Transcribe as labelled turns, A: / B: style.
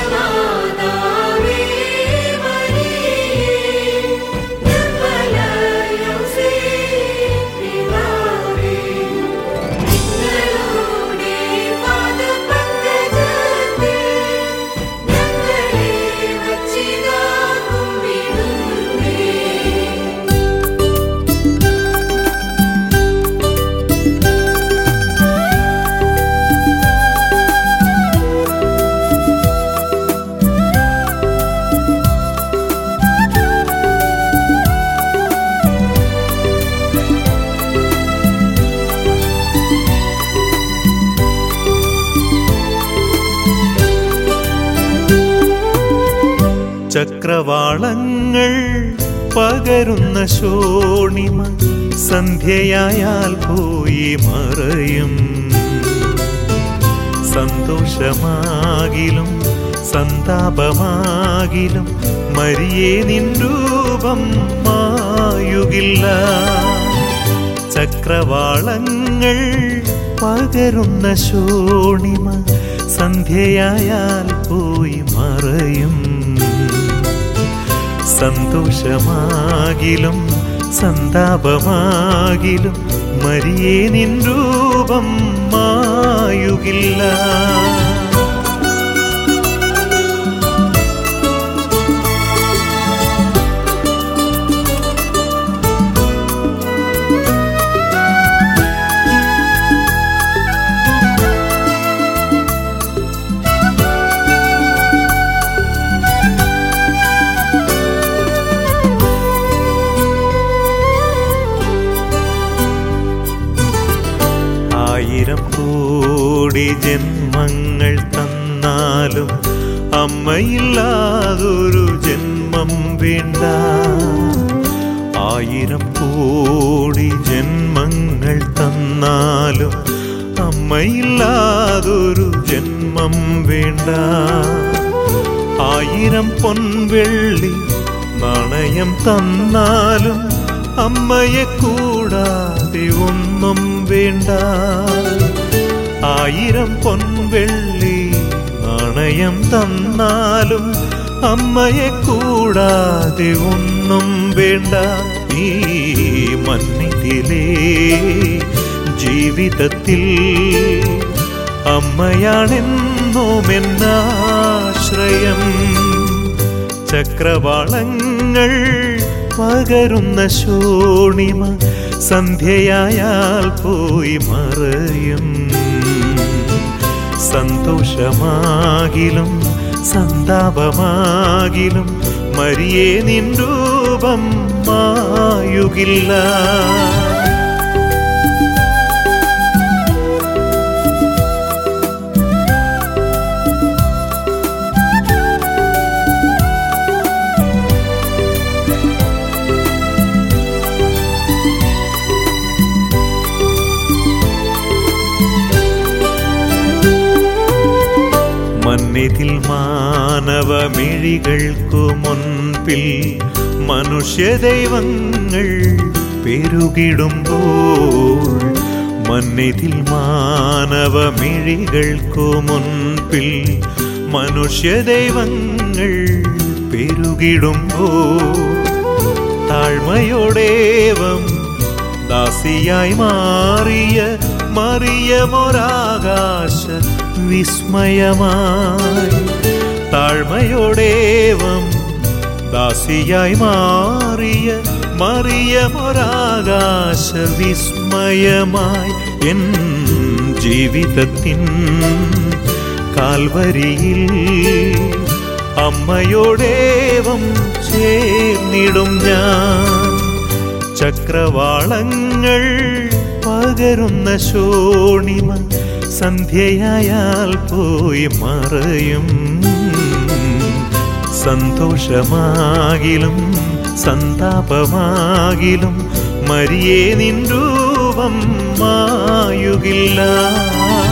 A: മാതാവേ മരിയേ നിർമ്മലയോസേ പിതാവേ നിങ്ങളുടെ പാദപങ്കജത്തിൽ ഞങ്ങളെ വച്ചിതാ കുമ്പിടുന്നേ
B: ചക്രവാളങ്ങൾ പകരുന്ന ശോണിമ സന്ധ്യയായാൽ പോയി മറയും സന്തോഷമാകിലും സന്താപമാകിലും മരിയേ നിൻ രൂപം മായുകില്ല ചക്രവാളങ്ങൾ പകരുന്ന ശോണിമ സന്ധ്യയായാൽ പോയി മറയും സന്തോഷമാകിലും സന്താപമാകിലും മരിയേ നിൻ രൂപം മായുകില്ല ആയിരം കോടി ജന്മങ്ങൾ തന്നാലും അമ്മയില്ലാതൊരു ജന്മം വേണ്ട ആയിരം കോടി ജന്മങ്ങൾ തന്നാലും അമ്മയില്ലാതൊരു ജന്മം വേണ്ട ആയിരം പൊൻവെള്ളി നാണയം തന്നാലും അമ്മയെ കൂടാതെ ഒന്നും വേണ്ട ആയിരം പൊൻവെള്ളി നാണയം തന്നാലും അമ്മയെ കൂടാതെ ഒന്നും വേണ്ട ഈ മണ്ണിതിലേ ജീവിതത്തിൽ അമ്മയാണെന്നോമെന്നാശ്രയം ചക്രവാളങ്ങൾ പകരുന്ന ശോണിമ സന്ധ്യയായാൽ പോയി മറയും സന്തോഷമാകിലും സന്താപമാകിലും മരിയേ നിൻ രൂപം മായുകില്ല മന്നിതിൽ മാനവമിഴികൾക്കു മുൻപിൽ മനുഷ്യദൈവങ്ങൾ പെരുകിടുമ്പോൾ മന്നിതിൽ മാനവമിഴികൾക്കു മുൻപിൽ മനുഷ്യദൈവങ്ങൾ പെരുകിടുമ്പോൾ താഴ്മയോടേവം ദാസിയായി മാറിയ മറിയമൊരാകാശ വിസ്മയമായി താഴ്മയോടേവം ദാസിയായി മാറിയ മറിയമൊരാകാശ വിസ്മയമായി എൻ ജീവിതത്തിൻ കാൽവരിയിൽ അമ്മയോടേവം ചേർന്നിടും ഞാൻ ചക്രവാളങ്ങൾ പകരുന്ന ശോണിമ സന്ധ്യയായാൽ പോയി മറയും സന്തോഷമാകിലും സന്താപമാകിലും മരിയേ നിൻ രൂപം മായുകില്ല